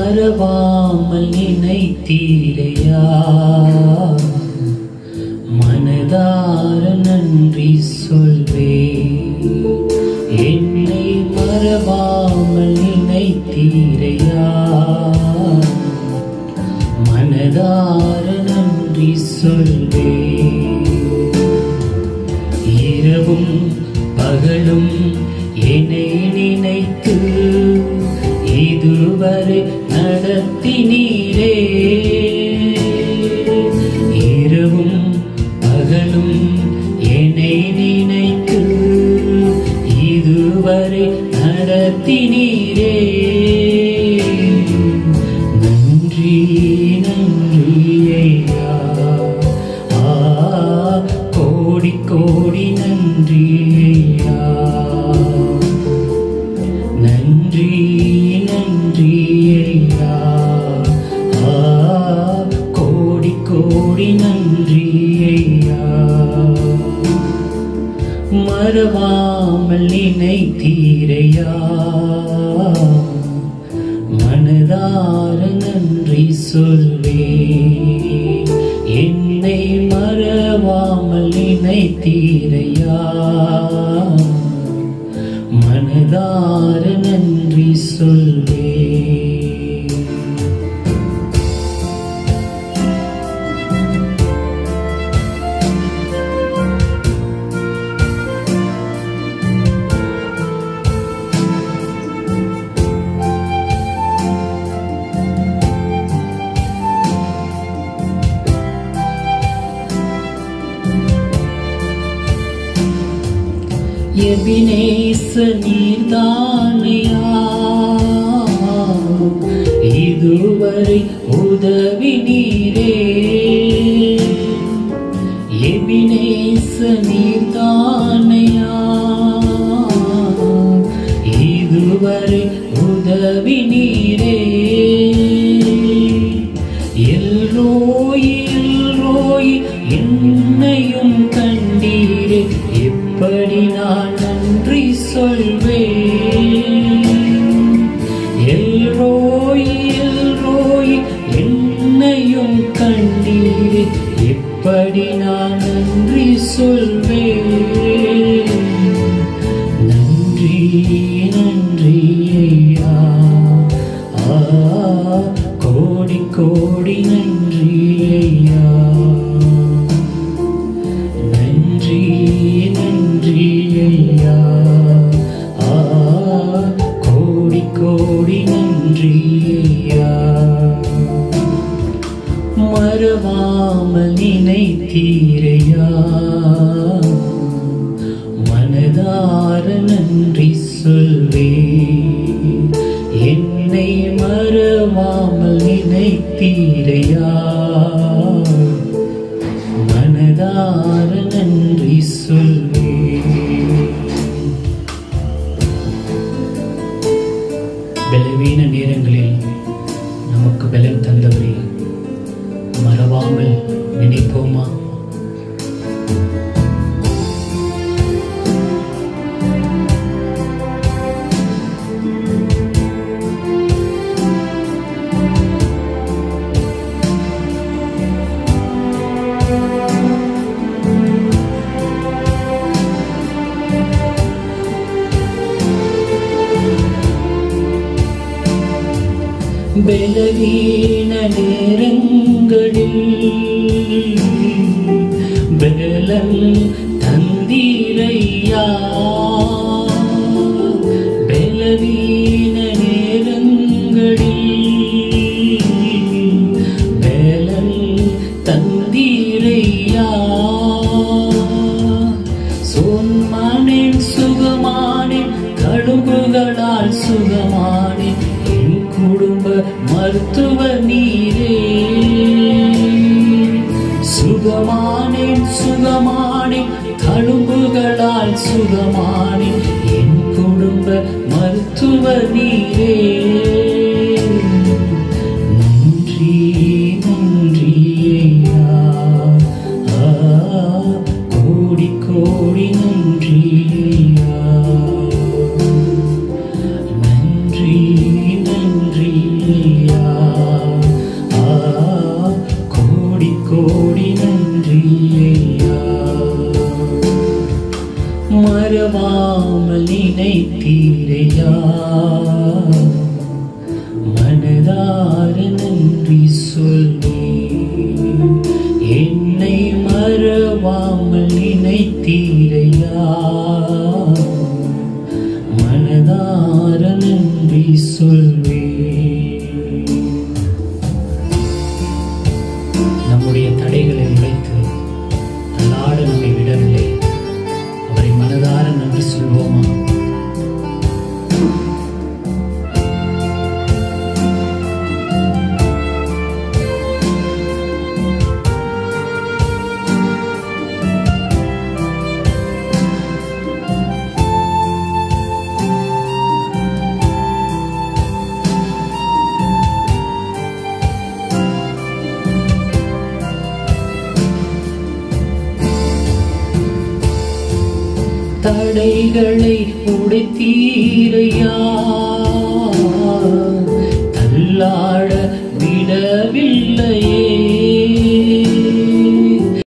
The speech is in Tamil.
மறவாமல் நினைத்தீரையா மனதார நன்றி சொல்வே என்னை மறவாமல் நினைத்தீரையா மனதார நன்றி சொல்வே இரவும் பகலும் என்னை நினைத்து இதுவரை நடத்தினீரே இரவும் பகலும் என்னை நினைத்து இதுவரை நடத்தினீரே நன்றி நன்றி ஐயா ஆ கோடி கோடி நன்றி ஐயா நன்றி நன்றி ஐயா ஆ கோடி கோடி நன்றி ஐயா மறவாமல் நினைத்தீரையா மனதார நன்றி சொல்வே என்னை மறவாமல் நினைத்தீரையா மனதார நன்றி சொல்வே எபினேச நீர்தானையா இதுவரை உதவி நீரே எபினேச நீர்தானையா இதுவரை உதவி நீரே எல்ரோய் எல்ரோய் என்னையும் கண்டீரே எப்படி நான் நன்றி சொல்வேன் எல்ரோய் எல்ரோய் என்னையும் கண்டீரே எப்படி நான் நன்றி சொல்வேன் நன்றி நன்றி ஐயா ஆ கோடி கோடி நன்றி ஐயா நன்றி நன்றி ஐயா ஆ கோடி கோடி நன்றி ஐயா மறவாமல் நினைத்தீரையா மனதார நன்றி சொல்வே என்னை மறவாமல் நினைத்தீரையா மனதார நன்றி சொல்வே பலவீன நேரங்களில் நமக்கு பலம் தந்தவரே மறவாமல் நினைப்போமா பலவீன நேரங்களில் பலம் தந்தீரையா பலவீன நேரங்களில் பலம் தந்தீரையா சொன்மானேன் சுகமானேன் கழுகுகளால் சுகமானேன் என் குடும்ப மருத்துவ நீரே சுகமானேன் சுகமானேன் கழுகுகளால் சுகமானேன் என் குடும்ப மருத்துவ நீரே நன்றி நன்றி ஐயா ஆ கோடி கோடி நன்றி ஐயா நன்றி நன்றி ஐயா நினைத்தீரையா மனதார நன்றி சொல்லி என்னை மறவாமல் நினைத்தீரையா மனதார நன்றி சொல்வே நம்முடைய தடைகளை உடைத்து தள்ளாட நம்மை விடவில்லை அவரை மனதார நன்றி சொல்வோமா தடைகளை உடைத்தீரையா தள்ளாட விடவில்லையே